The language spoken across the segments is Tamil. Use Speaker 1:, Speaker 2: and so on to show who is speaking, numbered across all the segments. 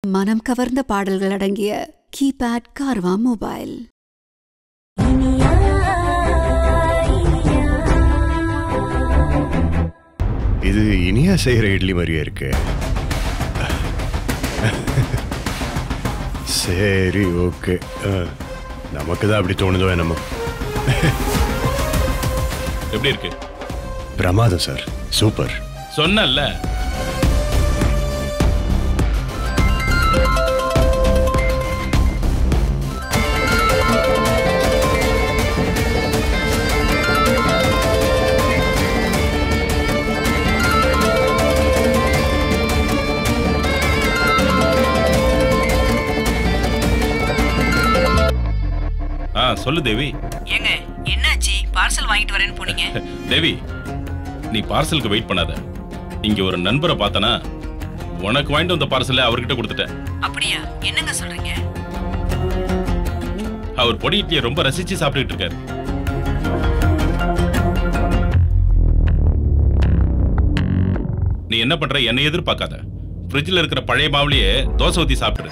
Speaker 1: மனம் கவர்ந்த பாடல்கள் அடங்கிய கீபேட் கார்வா மொபைல்
Speaker 2: இது இனியா செய்யற இட்லி மாதிரியே இருக்கு சரி ஓகே நமக்கு தான் அப்படி தோணுதோ என்னமோ
Speaker 3: எப்படி இருக்கு
Speaker 2: பிரமாதம் சார் சூப்பர்
Speaker 3: சொன்னல ஆ சொல்லு தேவி
Speaker 4: ஏங்க என்னாச்சு பார்சல் வாங்கிட்டு வரேன்னு போனீங்க
Speaker 3: தேவி நீ பார்சலுக்கு வெயிட் பண்ணாத இங்க ஒரு நண்பரை பார்த்தனா உனக்கு வாங்கிட்டு வந்த பார்சலை அவர்கிட்ட கொடுத்துட்டேன்
Speaker 4: அப்படியா என்னங்க சொல்றீங்க
Speaker 3: அவர் பொடி இட்லியை ரொம்ப ரசிச்சு சாப்பிட்டுட்டு இருக்காரு நீ என்ன பண்ற என்னை எதிர்பார்க்காத ஃப்ரிட்ஜில் இருக்கிற பழைய மாவுலயே தோசை ஊத்தி சாப்பிடு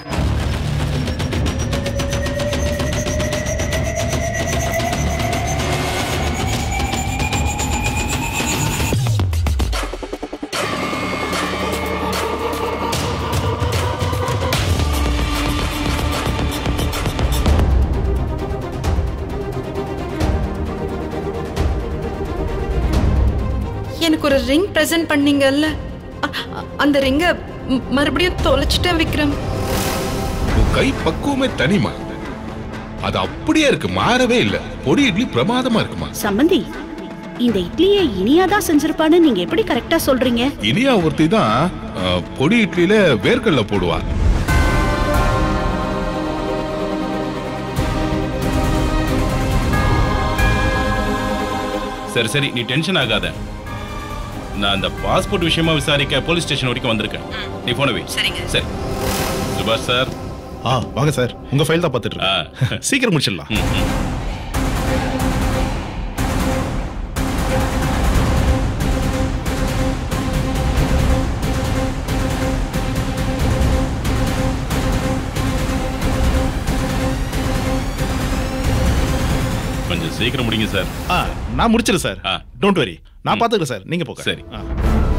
Speaker 5: எனக்கு ஒரு ரிங் பிரசன்ட் பண்ணீங்கல்ல அ- அ- அந்த ரிங்கை மறுபடியும் தொலைச்சிட்டேன் விக்ரம்
Speaker 6: உன் கை பக்குவமே தனிமா அது அப்படியே இருக்கு மாறவே இல்ல பொடி இட்லி பிரமாதமா இருக்குமா
Speaker 7: சம்பந்தி இந்த இட்லியை இனியாதான் செஞ்சிருப்பான்னு நீங்க எப்படி கரெக்டா சொல்றீங்க
Speaker 6: இனியா ஒருத்தி தான் அஹ், பொடி இட்லியில வேர்க்கடல போடுவா
Speaker 3: சரி சரி நீ டென்ஷன் ஆகாத நான் அந்த பாஸ்போர்ட் விஷயமா விசாரிக்க போலீஸ் ஸ்டேஷன் வரைக்கும் வந்திருக்கேன் நீ போன வை
Speaker 4: சரிங்க.
Speaker 3: சரி சுபாஷ் சார்
Speaker 8: ஆ வாங்க சார் உங்க ஃபைல் தான் பார்த்துட்டு
Speaker 3: ஆ.
Speaker 8: இருக்கேன் சீக்கிரம் முடிச்சிடலாம்
Speaker 3: ம், ம். கொஞ்சம் சீக்கிரம் முடிங்க சார்
Speaker 8: ஆ நான் முடிச்சிடுறேன் சார்
Speaker 3: ஆ.
Speaker 8: டோன்ட் வரி நான்
Speaker 3: ம்.
Speaker 8: பார்த்துக்கிறேன் சார் நீங்க போங்க
Speaker 3: சரி.
Speaker 8: ஆ.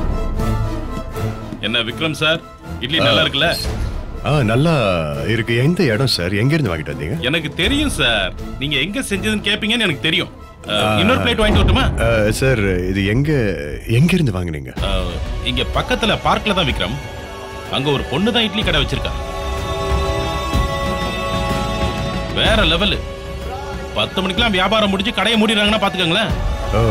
Speaker 3: என்ன விக்ரம் சார் இட்லி நல்லா இருக்குல்ல
Speaker 2: ஆ நல்லா இருக்கு எந்த இடம் சார் எங்க இருந்து வாங்கிட்டு வந்தீங்க
Speaker 3: எனக்கு தெரியும் சார் நீங்க எங்க செஞ்சதுன்னு கேப்பீங்கன்னு எனக்கு தெரியும் அஹ், இன்னொரு பிளேட் வாங்கிட்டு வரட்டுமா
Speaker 2: ஆ, சார் இது எங்க எங்க இருந்து வாங்குனீங்க
Speaker 3: அஹ், இங்க பக்கத்துல பார்க்ல தான் விக்ரம் அங்க ஒரு பொண்ணு தான் இட்லி கடை வச்சிருக்கா வேற லெவல் பத்து மணிக்கெல்லாம் வியாபாரம் முடிஞ்சு கடையை மூடிடுறாங்கன்னா பாத்துக்கோங்களேன்
Speaker 2: ஓ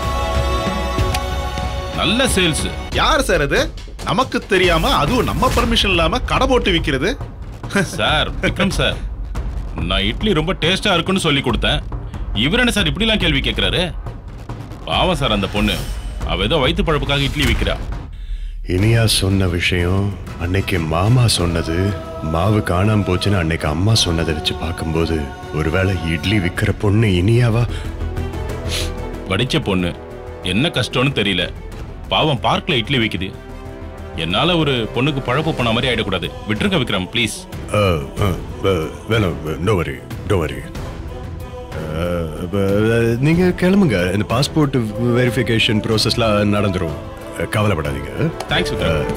Speaker 3: நல்ல சேல்ஸ்
Speaker 8: யார் சார் அது நமக்கு தெரியாம அதுவும் நம்ம பர்மிஷன் இல்லாம கடை போட்டு விக்கிறது
Speaker 3: சார் விக்ரம் சார் நான் இட்லி ரொம்ப டேஸ்டா இருக்குன்னு சொல்லி கொடுத்தேன் இவர் என்ன சார் இப்படிலாம் கேள்வி கேட்கிறாரு பாவம் சார் அந்த பொண்ணு அவ ஏதோ வயிற்று பழப்புக்காக இட்லி விற்கிறா
Speaker 2: இனியா சொன்ன விஷயம் அன்னைக்கு மாமா சொன்னது மாவு காணாம போச்சுன்னு அன்னைக்கு அம்மா சொன்னதை வச்சு பார்க்கும்போது ஒருவேளை இட்லி விக்கிற பொண்ணு இனியாவா
Speaker 3: படிச்ச பொண்ணு என்ன கஷ்டம்னு தெரியல பாவம் பார்க்ல இட்லி விக்குது என்னால ஒரு பொண்ணுக்கு பழப்பு பண்ண மாதிரி ஆயிடக்கூடாது விட்டுருங்க விக்ரம் ப்ளீஸ்
Speaker 2: ஆ, ஆ, ஆ, வேணாம் டோ வரி டோ வரி நீங்க கிளம்புங்க இந்த பாஸ்போர்ட் வெரிஃபிகேஷன் ப்ரோசஸ்லாம் நடந்துரும் கவலைப்படாதீங்க
Speaker 3: தேங்க்ஸ் விக்ரம்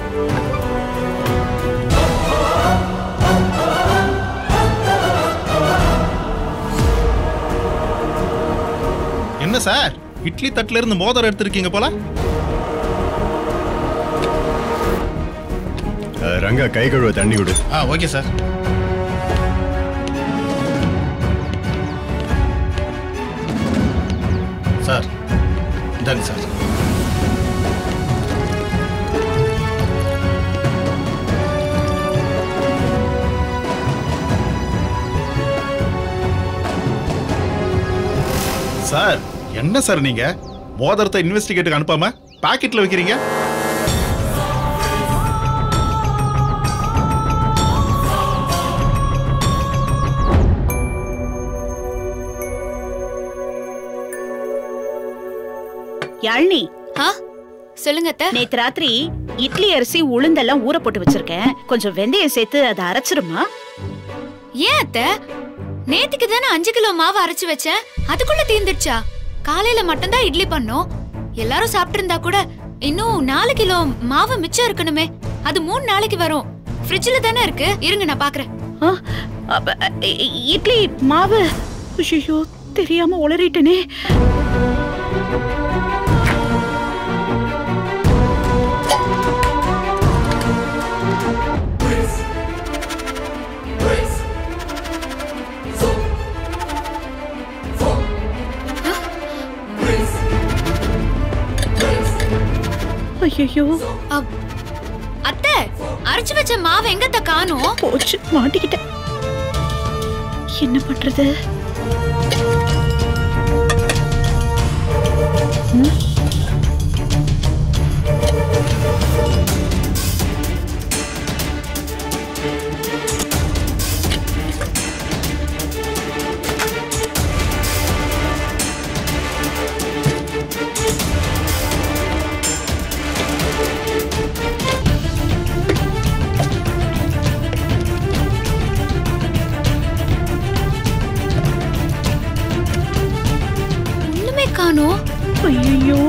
Speaker 8: என்ன சார் இட்லி தட்டுல இருந்து மோதிரம் எடுத்திருக்கீங்க போல
Speaker 2: ஆ, ரங்கா கை கழுவ தண்ணி கொடு
Speaker 8: ஆ ஓகே சார் சார் இந்தாங்க சார் சார் என்ன சார் நீங்க மோதிரத்தை இன்வெஸ்டிகேட்டுக்கு அனுப்பாம பாக்கெட்ல வைக்கிறீங்க
Speaker 7: யாழ்னி
Speaker 9: ஆ சொல்லுங்க அத்தை
Speaker 7: நேத்து ராத்திரி இட்லி அரிசி உளுந்தெல்லாம் ஊற போட்டு வச்சிருக்கேன் கொஞ்சம் வெந்தயம் சேர்த்து அதை அரைச்சிருமா
Speaker 9: ஏன் அத்த நேத்துக்கு தானே அஞ்சு கிலோ மாவு அரைச்சு வச்சேன் அதுக்குள்ள தீந்துடுச்சா காலையில மட்டும்தான் இட்லி பண்ணோம் எல்லாரும் சாப்பிட்டு இருந்தா கூட இன்னும் நாலு கிலோ மாவு மிச்சம் இருக்கணுமே அது மூணு நாளைக்கு வரும் ஃப்ரிட்ஜ்ல தானே இருக்கு இருங்க நான் பாக்குறேன்
Speaker 7: ஆ, அப்ப, இ- இ- இட்லி மாவு ஐயோ தெரியாம உளறிட்டனே ஐயோ
Speaker 9: அப்- அத்தை அரைச்சு வச்ச மாவு எங்கத்த காணோம்
Speaker 7: போச்சு மாட்டிக்கிட்டேன் என்ன பண்றது ம்?
Speaker 9: ஒண்ணுமே காணோம்
Speaker 7: ஐயோ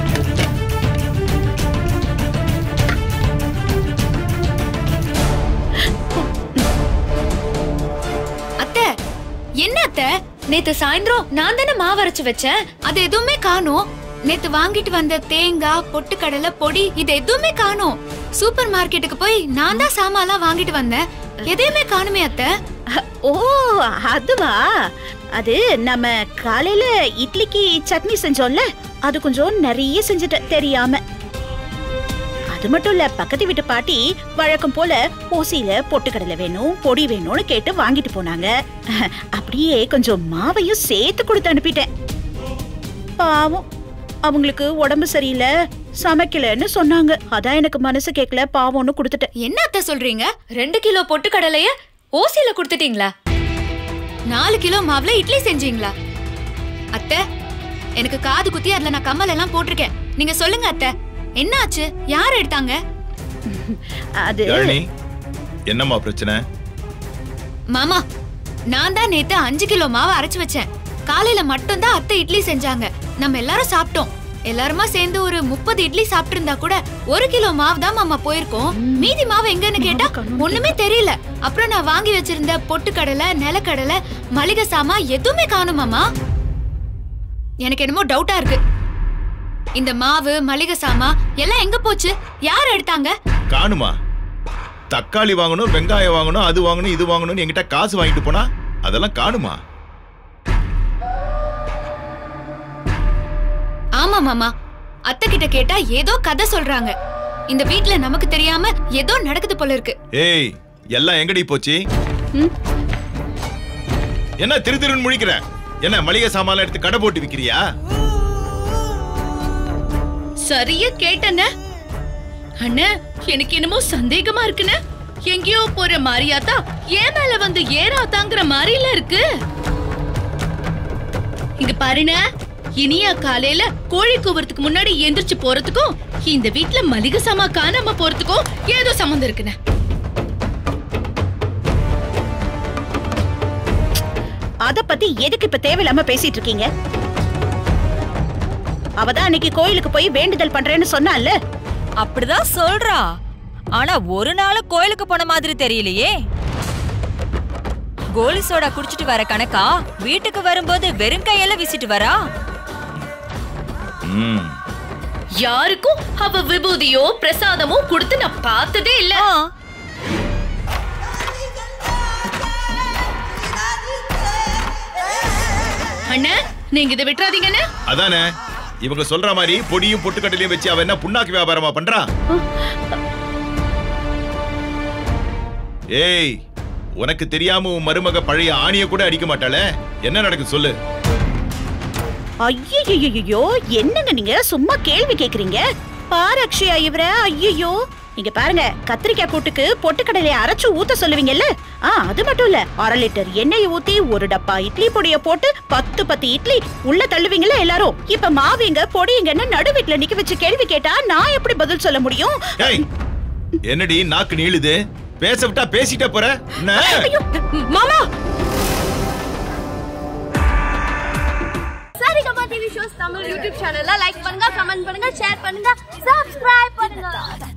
Speaker 9: அத்தை என்ன அத்தை நேத்து சாயந்தரம் நான் தானே மாவு அரைச்சு வச்சேன் அது எதுவுமே காணோம் நேத்து வாங்கிட்டு வந்த தேங்காய் பொட்டுக்கடலை பொடி இது எதுவுமே காணோம் சூப்பர் மார்க்கெட்டுக்கு போய் நான் தான் சாமான்லாம் வாங்கிட்டு வந்தேன் எதையுமே காணுமே அத்தை
Speaker 7: ஓ அதுவா அது நம்ம காலையில இட்லிக்கு சட்னி செஞ்சோம்ல அது கொஞ்சம் நிறைய செஞ்சுட்டேன் தெரியாம அது மட்டும் இல்ல பக்கத்து வீட்டு பாட்டி வழக்கம் போல ஓசியில பொட்டுக்கடலை வேணும் பொடி வேணும்னு கேட்டு வாங்கிட்டு போனாங்க அப்படியே கொஞ்சம் மாவையும் சேர்த்து கொடுத்து அனுப்பிட்டேன் பாவம் அவங்களுக்கு உடம்பு சரியில்லை சமைக்கலன்னு சொன்னாங்க அதான் எனக்கு மனசு கேட்கல பாவம்னு கொடுத்துட்டேன்
Speaker 9: என்ன அத்தை சொல்றீங்க ரெண்டு கிலோ பொட்டுக்கடலைய ஓசியில கொடுத்துட்டீங்களா நாலு கிலோ மாவுல இட்லி செஞ்சீங்களா அத்தை எனக்கு காது குத்தி அதுல நான் கம்மல் எல்லாம் போட்டிருக்கேன் நீங்க சொல்லுங்க அத்தை என்ன ஆச்சு யார் எடுத்தாங்க
Speaker 7: அது
Speaker 10: யாழினி என்னம்மா பிரச்சனை
Speaker 9: மாமா நான் தான் நேத்து அஞ்சு கிலோ மாவு அரைச்சு வச்சேன் காலையில மட்டும் தான் அத்தை இட்லி செஞ்சாங்க நம்ம எல்லாரும் சாப்பிட்டோம் எல்லாருமா சேர்ந்து ஒரு முப்பது இட்லி சாப்பிட்டு இருந்தா கூட ஒரு கிலோ மாவு தான் மாமா போயிருக்கோம் மீதி மாவு எங்கன்னு கேட்டா ஒண்ணுமே தெரியல அப்புறம் நான் வாங்கி வச்சிருந்த பொட்டுக்கடலை நிலக்கடலை மளிகை சாமா எதுவுமே காணும் மாமா எனக்கு என்னமோ டவுட்டா இருக்கு இந்த மாவு மளிகை சாமா எல்லாம் எங்க போச்சு யார் எடுத்தாங்க
Speaker 10: காணுமா தக்காளி வாங்கணும் வெங்காயம் வாங்கணும் அது வாங்கணும் இது வாங்கணும்னு என்கிட்ட காசு வாங்கிட்டு போனா அதெல்லாம் காணுமா
Speaker 9: ஆமா மாமா அத்தை கிட்ட கேட்டா ஏதோ கதை சொல்றாங்க இந்த வீட்ல நமக்கு தெரியாம ஏதோ நடக்குது போல இருக்கு
Speaker 10: ஏய் எல்லாம் எங்கடி போச்சு என்ன திரு திருன்னு முழிக்கிற என்ன மளிகை சாமான் எடுத்து கடை போட்டு விக்கிறியா
Speaker 11: சரியா கேட்டன அண்ணா எனக்கு என்னமோ சந்தேகமா இருக்குன்னு எங்கேயோ போற மாரியாத்தா ஏன் மேல வந்து ஏறாத்தாங்கிற மாதிரில இருக்கு இங்க பாருண்ண இனியா காலையில கோழி கூவறதுக்கு முன்னாடி எந்திரிச்சு போறதுக்கும் இந்த வீட்ல மளிகை சாமா காணாம போறதுக்கும் ஏதோ சம்மந்தம் இருக்குண்ணே
Speaker 7: அத பத்தி எதுக்கு இப்ப தேவையில்லாம பேசிட்டு இருக்கீங்க அவதான் அன்னைக்கு கோயிலுக்கு போய் வேண்டுதல் பண்றேன்னு சொன்னால
Speaker 12: அப்படிதான் சொல்றா ஆனா ஒரு நாள் கோயிலுக்கு போன மாதிரி தெரியலையே கோலி சோடா குடிச்சிட்டு வர கணக்கா வீட்டுக்கு வரும்போது வெறும் கையில வீசிட்டு வரா
Speaker 10: ம்
Speaker 11: யாருக்கும் அவ விபூதியோ பிரசாதமோ கொடுத்து நான் பார்த்ததே இல்ல அண்ணா நீங்க இதை விட்டுறாதீங்கண்ணே
Speaker 10: அதானே இவங்க சொல்ற மாதிரி பொடியும் பொட்டுக்கட்டலையும் வச்சு அவ என்ன புண்ணாக்கு வியாபாரமா பண்றா ஏய் உனக்கு தெரியாம உன் மருமக பழைய ஆணிய கூட அடிக்க மாட்டாளே என்ன நடக்குது சொல்லு
Speaker 7: ஐயோ என்னங்க நீங்க சும்மா கேள்வி கேக்குறீங்க பாரு அக்ஷயா இவர ஐயோ இங்க பாருங்க கத்திரிக்காய் கூட்டுக்கு பொட்டுக்கடலையை அரைச்சு ஊத்த சொல்லுவீங்கல்ல ஆ அது மட்டும் இல்ல அரை லிட்டர் எண்ணெயை ஊத்தி ஒரு டப்பா இட்லி பொடிய போட்டு பத்து பத்து இட்லி உள்ள தள்ளுவீங்கல்ல எல்லாரும் இப்ப மாவிங்க பொடியுங்கன்னு நடு வீட்டுல நிக்க வச்சு கேள்வி கேட்டா நான் எப்படி பதில் சொல்ல முடியும்
Speaker 10: ஏய் என்னடி நாக்கு நீளுது பேச விட்டா பேசிட்டே போற என்ன
Speaker 5: மாமா
Speaker 13: Saregama TV shows Tamil YouTube சேனல்ல லைக் பண்ணுங்க கமெண்ட் பண்ணுங்க ஷேர் பண்ணுங்க சப்ஸ்கிரைப் பண்ணுங்க